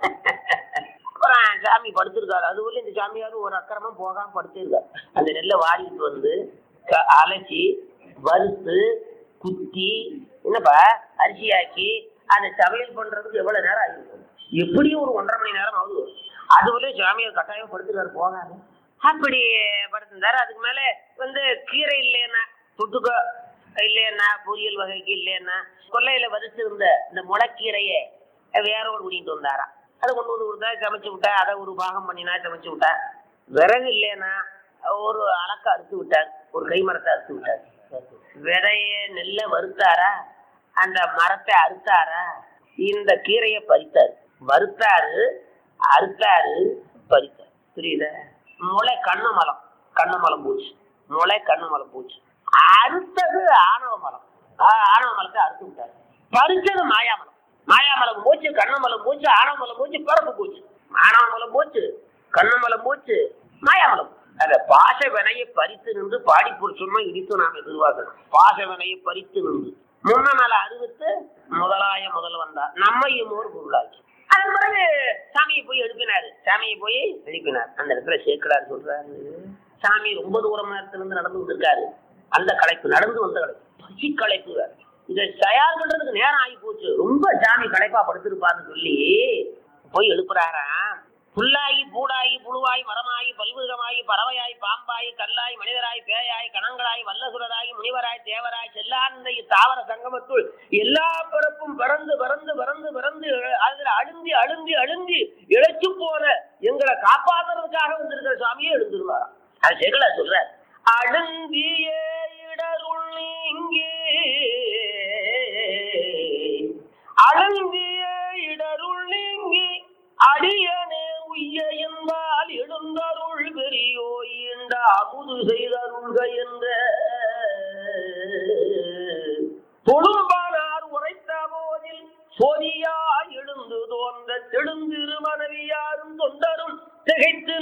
அப்புறம் சாமி படுத்திருக்காரு அது வரையும் இந்த சாமியாரும் ஒரு அக்கிரமம் போகாம படுத்திருக்காரு அந்த நெல்லை வாரிட்டு வந்து க- அலசி வறுத்து குத்தி என்னப்பா அரிசியாக்கி அந்த சமையல் பண்றதுக்கு எவ்வளவு நேரம் ஆகிருக்கும் எப்படியும் ஒரு ஒன்றரை மணி நேரம் ஆகுது அது வரையும் சாமியார் கட்டாயம் படுத்துக்காரு போகாது அப்படி படுத்திருந்தாரு அதுக்கு மேல வந்து கீரை இல்லைன்னா தொட்டுக்க இல்லைன்னா பொரியல் வகைக்கு இல்லைன்னா கொல்லையில வரிச்சிருந்த இந்த முளைக்கீரைய வேற ஒரு குடிட்டு வந்தாரா அதை கொண்டு வந்து கொடுத்தா சமைச்சு விட்டா அதை ஒரு பாகம் பண்ணினா சமைச்சு விட்டா விறகு இல்லைன்னா ஒரு அலக்க அறுத்து விட்டார் ஒரு கை மரத்தை அறுத்து விட்டார் விதைய நெல்லை வறுத்தாரா அந்த மரத்தை அறுத்தாரா இந்த கீரையை பறித்தாரு வறுத்தாரு அறுத்தாரு பறித்தாரு புரியுதா முளை கண்ணு மலம் கண்ணு மலம் போச்சு முளை கண்ணு மலம் போச்சு அடுத்தது ஆணவ மலம் ஆ- ஆணவ மலத்தை அறுத்து விட்டாரு பறிச்சது மாயாமலம் மாயாமலம் போச்சு கண்ணமலம் போச்சு ஆணவமலம் போச்சு பிறப்பு போச்சு ஆணவமலம் போச்சு கண்ணமலம் போச்சு மாயாமலம் அந்த பாச வினையை பறித்து நின்று பாடி புருஷமா இடித்து நாம் எதிர்பார்க்கணும் பாச வினையை பறித்து நின்று முன்ன மேல அறிவித்து முதலாய முதல் வந்தார் நம்மையும் ஒரு பொருளாச்சு அதன் பிறகு சாமியை போய் எழுப்பினாரு சாமியை போய் எழுப்பினார் அந்த இடத்துல சேர்க்கலார் சொல்றாரு சாமி ரொம்ப தூரம் நேரத்துல இருந்து நடந்து வந்திருக்காரு அந்த களைப்பு நடந்து வந்த களைப்பு பசி களைப்பு வேற. இதை தயார் பண்றதுக்கு நேரம் ஆகி போச்சு ரொம்ப சாமி களைப்பா படுத்திருப்பான்னு சொல்லி போய் எழுப்புறாராம் புல்லாகி பூடாகி புழுவாய் மரமாயி பல்விதமாயி பறவையாய் பாம்பாய் கல்லாய் மனிதராய் பேயாய் கணங்களாய் வல்லசுரராய் முனிவராய் தேவராய் செல்லாந்த தாவர சங்கமத்துள் எல்லா பிறப்பும் பறந்து பறந்து பறந்து பறந்து எழ- அதுல அழுந்தி அழுந்தி அழுந்தி இழைச்சு போன எங்களை காப்பாத்துறதுக்காக வந்திருக்கிற சாமியே எழுந்துருவாராம் அது சேகலா சொல்ற அழுந்திய இடருள் நீங்கி அழுந்திய இடருள் நீங்கி அடியனே உய்ய என்பால் எழுந்தருள் பெரியோ இந்த அமுது செய்தருள்க என்ற தொழும்பானார் உரைத்த போதில் சோதியா எழுந்து தோன்ற தெழுந்திரு மனைவியாரும் தொண்டரும் திகைத்து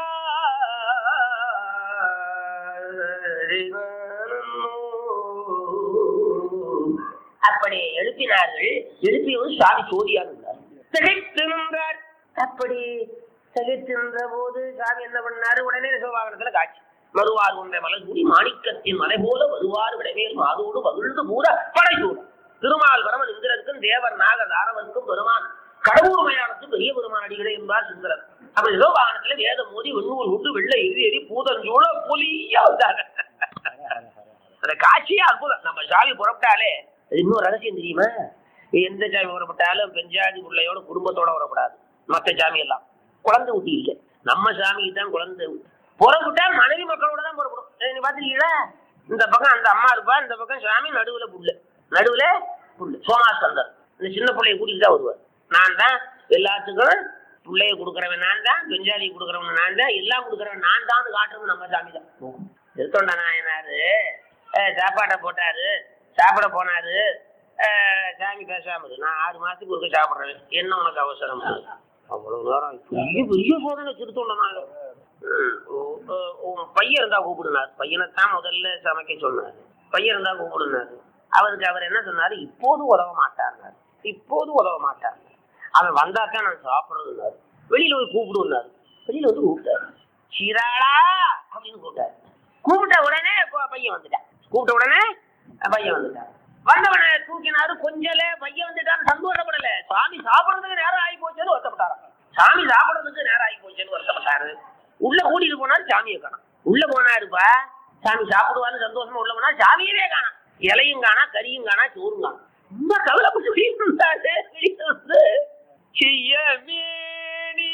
நின்றார் அப்படி எழுப்பினார்கள் எழுப்பியவர் சுவாமி சோதியா இருந்தார் திகைத்து நின்றார் அப்படி திகைத்து நின்ற போது சாமி என்ன பண்ணாரு உடனே சிவபாகனத்துல காட்சி மறுவார் கொண்ட மலர்கூடி மாணிக்கத்தின் மலை போல வருவார் விடைமேல் மாதோடு மகிழ்ந்து பூர படைசூடும் திருமால் பரமன் இந்திரருக்கும் தேவர் நாகர் தாரவனுக்கும் பெருமான் கடவுள் மயானத்து பெரிய பெருமான் அடிகளே என்பார் சுந்தரர் அப்படி சிவபாகனத்துல வேதம் மோதி வெண்ணூல் உண்டு வெள்ளை எரி எரி பூதஞ்சூழ புலியா வந்தாங்க அந்த காட்சியே அற்புதம் நம்ம சாமி புறப்பட்டாலே அது இன்னும் ரகசியம் தெரியுமா எந்த சாமி புறப்பட்டாலும் பெஞ்சாதி பிள்ளையோட குடும்பத்தோட வரப்படாது மற்ற சாமி எல்லாம் குழந்தை ஊட்டி இல்லை நம்ம சாமிக்கு தான் குழந்தை ஊட்டி. புறப்பட்டா மனைவி மக்களோட தான் புறப்படும் ஏய், நீ பாத்துருக்கீங்களா இந்த பக்கம் அந்த அம்மா இருப்பா இந்த பக்கம் சாமி நடுவுல புல்லு நடுவுல புல்லு சோமாஸ்கந்தர் இந்த சின்ன பிள்ளைய கூட்டிட்டு தான் வருவார் நான் தான் எல்லாத்துக்கும் பிள்ளைய கொடுக்குறவன் நான் தான் பெஞ்சாதி கொடுக்குறவன் நான் தான் எல்லாம் கொடுக்குறவன் நான் தான் காட்டுறவன் நம்ம சாமி தான் திருத்தொண்ட நாயனாரு அஹ், சாப்பாட்டை போட்டாரு சாப்பிட போனாரு அஹ், சாமி பேசாம இரு. நான் ஆறு மாசத்துக்கு ஒருக்க சாப்பிடுறேன் என்ன உனக்கு அவசரம் அவ்வளவு நேரம் பெரிய பெரிய சோதனை திருத்தொண்ட நாயர் ம், உ- உ- உன் பையன் இருந்தா கூப்பிடுனார் பையனைத்தான் முதல்ல சமைக்க சொன்னார் பையன் இருந்தா கூப்பிடுனாரு அவருக்கு அவர் என்ன சொன்னாரு இப்போது உதவ மாட்டார்னார் இப்போது உதவ மாட்டார் அவன் வந்தாத்தான் நான் சாப்பிடுறதுனாரு வெளியில போய் கூப்பிடுனாரு வெளியில வந்து கூப்பிட்டாரு சீராளா அப்படின்னு கூப்பிட்டாரு கூப்பிட்ட உடனே ப- பையன் வந்துட்டான் கூப்பிட்ட உடனே அஹ், பையன் வந்துட்டான் வந்தவனை தூக்கினாரு கொஞ்சல பையன் வந்துட்டான்னு சந்தோஷப்படல சாமி சாப்பிடுறதுக்கு நேரம் ஆகி போச்சுன்னு வருத்தப்பட்டாராம் சாமி சாப்பிடுறதுக்கு நேரம் ஆகி போச்சுன்னு வருத்தப்பட்டாரு உள்ள கூட்டிட்டு போனாரு சாமியை காணும் உள்ள போனாருப்பா சாமி சாப்பிடுவான்னு சந்தோஷமா உள்ள போனா சாமியவே காணாம் இலையும் காணா கறியும் காணா சோறும் காணாம் ரொம்ப கவலைப்பட்டு வெளியே வந்தாரு வெளியே வந்து செய்யமேனி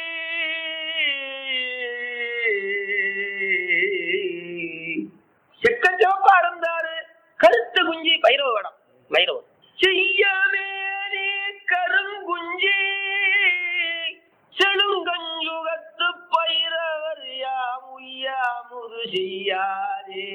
செக்கச்சோப்பா இருந்தாரு கருத்து குஞ்சி பைரவ வேடம் பைரவர் செய்யமேனி கருங்குஞ்சி செழுங்கஞ்சுகத்து பைரவர் யாம் உய்யாமுது செய்யாதே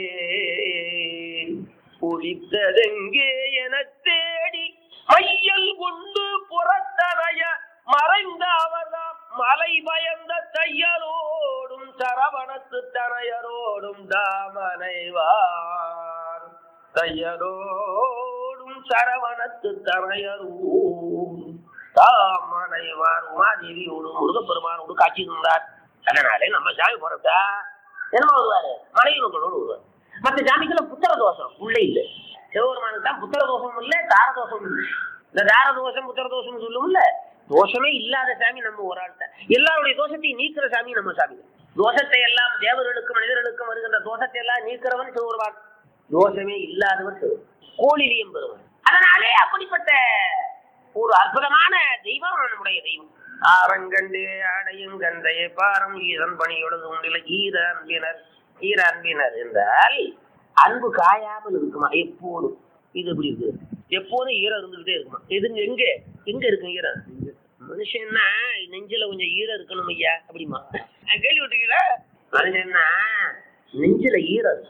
ஒளித்ததெங்கே எனத் தேடி மையல் கொண்டு புறத்தனைய மறைந்த அவர்தாம் மலை பயந்த தையரோடும் சரவணத்து தனையரோடும் தாமனைவார் தையரோடும் சரவணத்து தனையரும் தாமனைவார் உமாதேவியோடு முருகப்பெருமானோடு காட்சி தந்தார் அதனாலே நம்ம சாமி போறப்பா என்ன வருவாரு மனைவி மக்களோடு வருவார் மற்ற சாமிக்கெல்லாம் புத்திர தோஷம் உள்ள இல்லை சிவபெருமானுக்கு தான் புத்திர தோஷம் இல்லை தார தோஷம் இல்லை இந்த தார தோஷம் புத்திர தோஷம் சொல்லும்ல தோஷமே இல்லாத சாமி நம்ம ஒரு ஆள் தான் எல்லாருடைய தோஷத்தையும் நீக்கிற சாமி நம்ம சாமி தான். தோஷத்தை எல்லாம் தேவர்களுக்கும் மனிதர்களுக்கும் வருகின்ற தோஷத்தை எல்லாம் நீக்கிறவன் சிவபெருமான் தோஷமே இல்லாதவர் சிவன் கோழிலியம் பெறுவன் அதனாலே அப்படிப்பட்ட ஒரு அற்புதமான தெய்வம் நம்முடைய தெய்வம் ஆரங்கண்டே ஆடையும் கந்தையை பாரம் ஈரன் பணியொழுது உண்டில ஈர அன்பினர் ஈர அன்பினர் என்றால் அன்பு காயாமல் இருக்குமா எப்போதும் இது எப்படி இருக்கு எப்போதும் ஈரம் இருந்துகிட்டே இருக்குமா இது எங்க எங்க இருக்கு ஈரம் மனுஷன்னா நெஞ்சில கொஞ்சம் ஈரம் இருக்கணும் ஐயா அப்படிமா கேள்வி விட்டீங்களா மனுஷன்னா நெஞ்சில ஈரம் இருக்கு.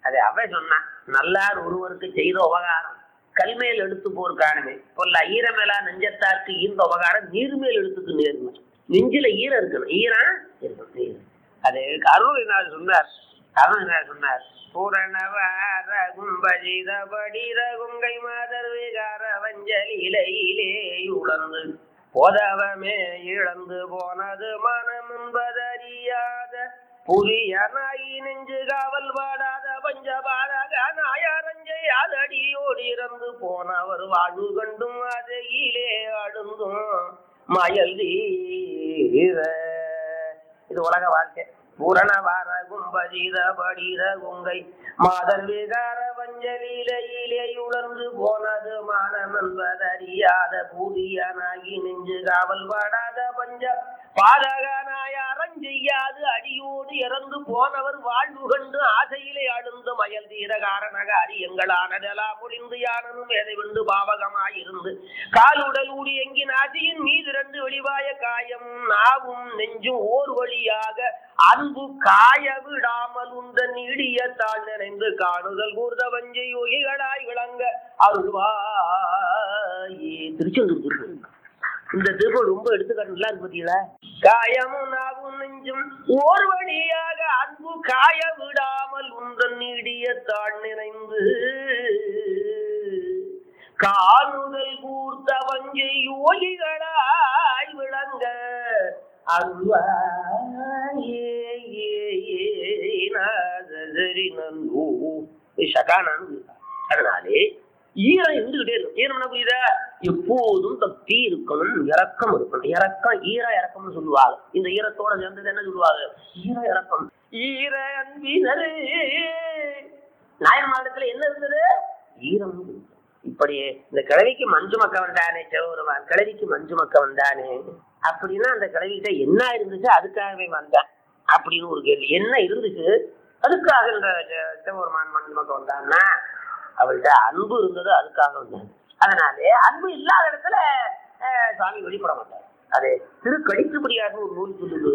அது அவ சொன்னான் நல்லார் ஒருவருக்கு செய்த உபகாரம் கல்மேல் எடுத்து போர் காணுமே பொல்ல ஈரமேலா நெஞ்சத்தாக்கு ஈர்ந்த உபகாரம் நீர்மேல் எடுத்துக்கு நேர்மை நெஞ்சில ஈரம் இருக்கணும் ஈரம் இருக்கணும் நீர் அது அருள்நாள் சொன்னார் அருள்நாள் சொன்னார் பூரணவார கும்பஜித படிர குங்கை மாதர் விகார வஞ்சலியிலே உழந்து போதவமே இழந்து போனது மனம் என்பதறியாத புரியனாயி நெஞ்சு காவல் வாடாத பஞ்சபாலக நாயரஞ்சை அதடியோடு இறந்து போனவர் வாழ்வு கண்டும் அதையிலே அடுந்தும் மயல் தீர இது உலக வாழ்க்கை பூரண வார கும்பஜீத படித குங்கை மாதர் விகார வஞ்சலியிலே உணர்ந்து போனது மானம் என்பதறியாத பூதியனாகி நெஞ்சு காவல் பாடாத பஞ்ச பாதகனாய் அறஞ்செய்யாது அடியோடு இறந்து போனவர் வாழ்வு கண்டு ஆசையிலே அழுந்து மயல் தீர காரணக அரியங்களானதெல்லாம் முடிந்து யானும் எதை விண்டு பாவகமாயிருந்து காலுடல் ஊடி எங்கின் ஆசையின் மீது இரண்டு வெளிவாய காயம் நாவும் நெஞ்சும் ஓர் வழியாக அன்பு காய விடாமல் உந்த நீடிய தாழ் நினைந்து காணுதல் கூர்த வஞ்சை யோகிகளாய் விளங்க அருள்வாயே திருச்செந்தூர் திருப்பதி இந்த திருப்பம் ரொம்ப எடுத்துக்காட்டு நல்லா இருக்கு பாத்தீங்களா காயமும் நாவும் நெஞ்சும் ஓர் வழியாக அன்பு காய விடாமல் உந்தன் நீடிய தாழ் நினைந்து காணுதல் கூர்த்த வஞ்சை யோகிகளாய் விளங்க அருள்வாயே நாதரி நந்தூ சகானான்னு அதனாலே ஈரம் இருந்துகிட்டே இருக்கும் ஈரம்னா புரியுதா எப்போதும் பக்தி இருக்கணும் இறக்கம் இருக்கணும் இறக்கம் ஈர இறக்கம்னு சொல்லுவாங்க இந்த ஈரத்தோட சேர்ந்தது என்ன சொல்லுவாங்க ஈர இறக்கம் ஈர அன்பினரே நாயன் மாதத்துல என்ன இருந்தது ஈரம் இருந்தது. இப்படி இந்த கிழவிக்கு மஞ்சு மக்க வந்தானே சிவபெருமான் கிழவிக்கு மஞ்சு மக்க வந்தானே அப்படின்னா அந்த கிழவிகிட்ட என்ன இருந்துச்சு அதுக்காகவே வந்தேன் அப்படின்னு ஒரு கேள்வி என்ன இருந்துச்சு அதுக்காக இந்த ஜ- சிவபெருமான் மஞ்சு மக்க வந்தான்னா அவள்கிட்ட அன்பு இருந்தது அதுக்காக வந்தாங்க அதனாலே அன்பு இல்லாத இடத்துல அஹ், சுவாமி வெளிப்பட மாட்டார் அது திருக்கடித்துபடியாக ஒரு நூல் சொல்லுது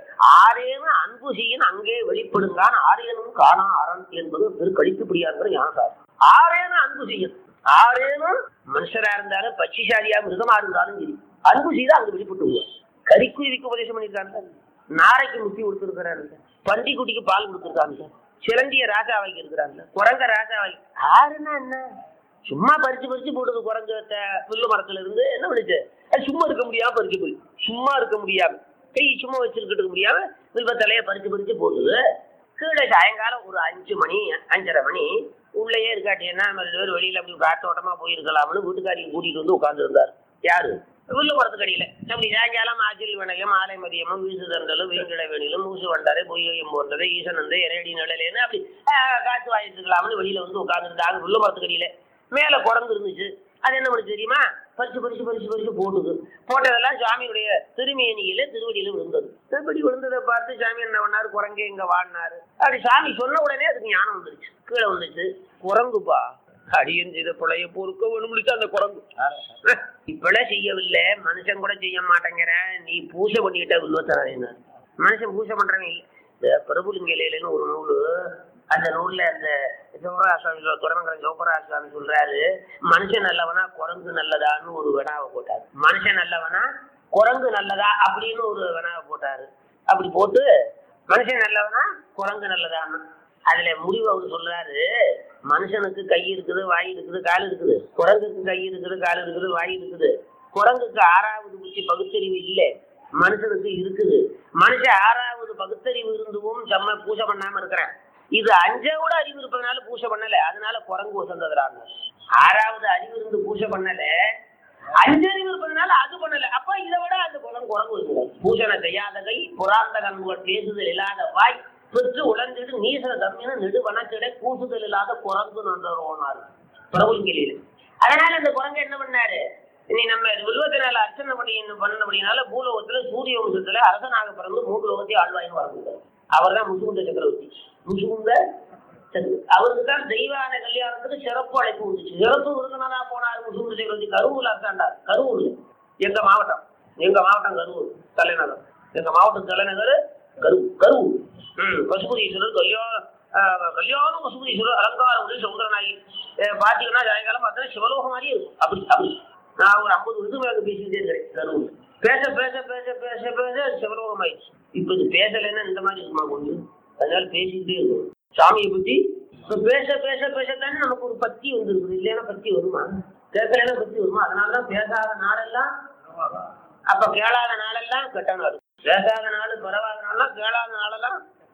ஆரேனும் அன்பு செய்யின் அங்கே வெளிப்படுங்கான் ஆரேனும் காணா அரண் என்பது திருக்கடித்துபடியாக ஞானசார் ஆரேனும் அன்பு செய்யும் ஆரேனும் மனுஷரா இருந்தாலும் பட்சிசாலியா மிருகமா இருந்தாலும் சரி அன்பு செய்தா அங்க வெளிப்பட்டு விடுவார் கறிக்குருவிக்கு உபதேசம் பண்ணியிருக்காங்க நாரைக்கு முத்தி கொடுத்துருக்கிறாரு பன்றிக்குட்டிக்கு பால் கொடுத்துருக்காங்க சிலந்திய ராஜாவாக்கி இருக்கிறாங்க குரங்க ராஜாவாக்கி யாருன்னா என்ன சும்மா பறிச்சு பறிச்சு போடுது குரங்கு த- புல்லு மரத்துல இருந்து என்ன பண்ணுச்சு அது சும்மா இருக்க முடியாம பறிச்சு போய் சும்மா இருக்க முடியாம கை சும்மா வச்சிருக்கிட்டு இருக்க முடியாம வில்வ தலைய பறிச்சு பறிச்சு போடுது கீழே சாயங்காலம் ஒரு அஞ்சு மணி அஞ்சரை மணி உள்ளேயே இருக்காட்டினா நம்ம ரெண்டு பேரும் வெளியில அப்படி காத்தோட்டமா போயிருக்கலாம்னு வீட்டுக்காரிக்கு கூட்டிட்டு வந்து உட்கார்ந்து இருந்தார் யாரு வில்லு மரத்துக்கடியில அப்படி சாயங்காலம் ஆச்சரிய வணக்கம் ஆலை மதியமும் வீசு தண்டலும் வீங்கிட வேணிலும் மூசு வண்டாரே பொய்யம் போன்றது ஈசனந்து எரடி நிழலேன்னு அப்படி ஆஹ், காத்து வாங்கிட்டு இருக்கலாம்னு வெளியில வந்து உட்காந்துருந்தாங்க வில்லு மரத்துக்கடியில மேல குடந்து இருந்துச்சு அது என்ன பண்ணுச்சு தெரியுமா பறிச்சு பறிச்சு பறிச்சு பறிச்சு போட்டுது போட்டதெல்லாம் சாமியுடைய திருமேனியில திருவடியில விழுந்தது திருப்படி விழுந்ததை பார்த்து சாமி என்ன பண்ணாரு குரங்கே இங்க வாடினாரு அப்படி சாமி சொன்ன உடனே அதுக்கு ஞானம் வந்துருச்சு கீழே வந்துச்சு குரங்குப்பா அடியன் செய்த பிழைய பொறுக்க வேணும்னுச்சு அந்த குரங்கு இப்பெல்லாம் செய்யவில்லை மனுஷன் கூட செய்ய மாட்டேங்கிறேன் நீ பூஜை பண்ணிக்கிட்ட வில்வத்தன மனுஷன் பூஜை பண்றவன் இல்லை இந்த பிரபுலிங்கலையிலன்னு ஒரு நூலு அந்த நூல்ல அந்த சிவராசாமி குரமங்கர சிவபராசாமி சொல்றாரு மனுஷன் நல்லவனா குரங்கு நல்லதான்னு ஒரு வினாவை போட்டாரு மனுஷன் நல்லவனா குரங்கு நல்லதா அப்படின்னு ஒரு வினாவை போட்டாரு அப்படி போட்டு மனுஷன் நல்லவனா குரங்கு நல்லதான்னு அதுல முடிவு அவர் சொல்றாரு மனுஷனுக்கு கை இருக்குது வாய் இருக்குது கால் இருக்குது குரங்குக்கு கை இருக்குது கால் இருக்குது வாய் இருக்குது குரங்குக்கு ஆறாவது புத்தி பகுத்தறிவு இல்லை மனுஷனுக்கு இருக்குது மனுஷன் ஆறாவது பகுத்தறிவு இருந்தும் செம்ம பூஜை பண்ணாம இருக்கிறேன் இது அஞ்சை விட அறிவு இருப்பதனால பூஜை பண்ணல அதனால குரங்கு வசந்ததுறாங்க ஆறாவது அறிவு இருந்து பூஜை பண்ணல அஞ்சறிவு இருப்பதனால அது பண்ணல அப்ப இதை விட அந்த குரங்கு குரங்கு இருக்குது பூஜனை செய்யாத கை புறாந்த கண்கள் பேசுதல் இல்லாத வாய் பெற்று உழந்திடு நீசர தம்மின நெடு வனத்திட கூசுதல் இல்லாத குரங்கு நந்தரோனார் பிரபுங்கிலில் அதனால அந்த குரங்கு என்ன பண்ணாரு இனி நம்ம வில்வத்தினால அர்ச்சனை பண்ணி பண்ணபடினால பூலோகத்துல சூரிய வம்சத்துல அரசனாக பிறந்து மூன்று லோகத்தையும் ஆழ்வாயின்னு வரக்கூடாது அவர் தான் முசுகுந்த சக்கரவர்த்தி முசுகுந்த சக்கரவர்த்தி. அவருக்கு தான் தெய்வான கல்யாணத்துக்கு சிறப்பு அழைப்பு வந்துச்சு சிறப்பு விருந்தினரா போனார் முசுகுந்த சக்கரவர்த்தி கருவூர்ல அரசாண்டார் கருவூர்ல எங்க மாவட்டம் எங்க மாவட்டம் கருவூர் தலைநகர் எங்க மாவட்டம் தலைநகர் கரு கருவூர் ம் பசுபதீஸ்வரர் கல்யாணம் ஆஹ், கல்யாண வசூதீஸ்வரர் அலங்கார உதவி சமுதிரநாயகி அஹ், பாத்தீங்கன்னா சாயங்காலம் பார்த்தா சிவலோகம் மாதிரியே இருக்கும் அப்படி அப்படி நான் ஒரு ஐம்பது வருஷம் மேல பேசிக்கிட்டே இருக்கிறேன் கரூர்ல. பேச பேச பேச பேச பேச சிவலோகம் ஆயிடுச்சு இப்ப இது பேசலைன்னா இந்த மாதிரி இருக்குமா கொஞ்சம் அதனால பேசிக்கிட்டே இருக்கும் சாமியை பத்தி இப்ப பேச பேச பேசத்தானே நமக்கு ஒரு பத்தி வந்துருக்குது இல்லைன்னா பத்தி வருமா கேட்கலைன்னா பத்தி வருமா அதனாலதான் பேசாத நாளெல்லாம் அப்ப கேளாத நாளெல்லாம் கெட்ட நாள் பேசாத நாள் பரவாத நாளெல்லாம் கேளாத நாளெல்லாம்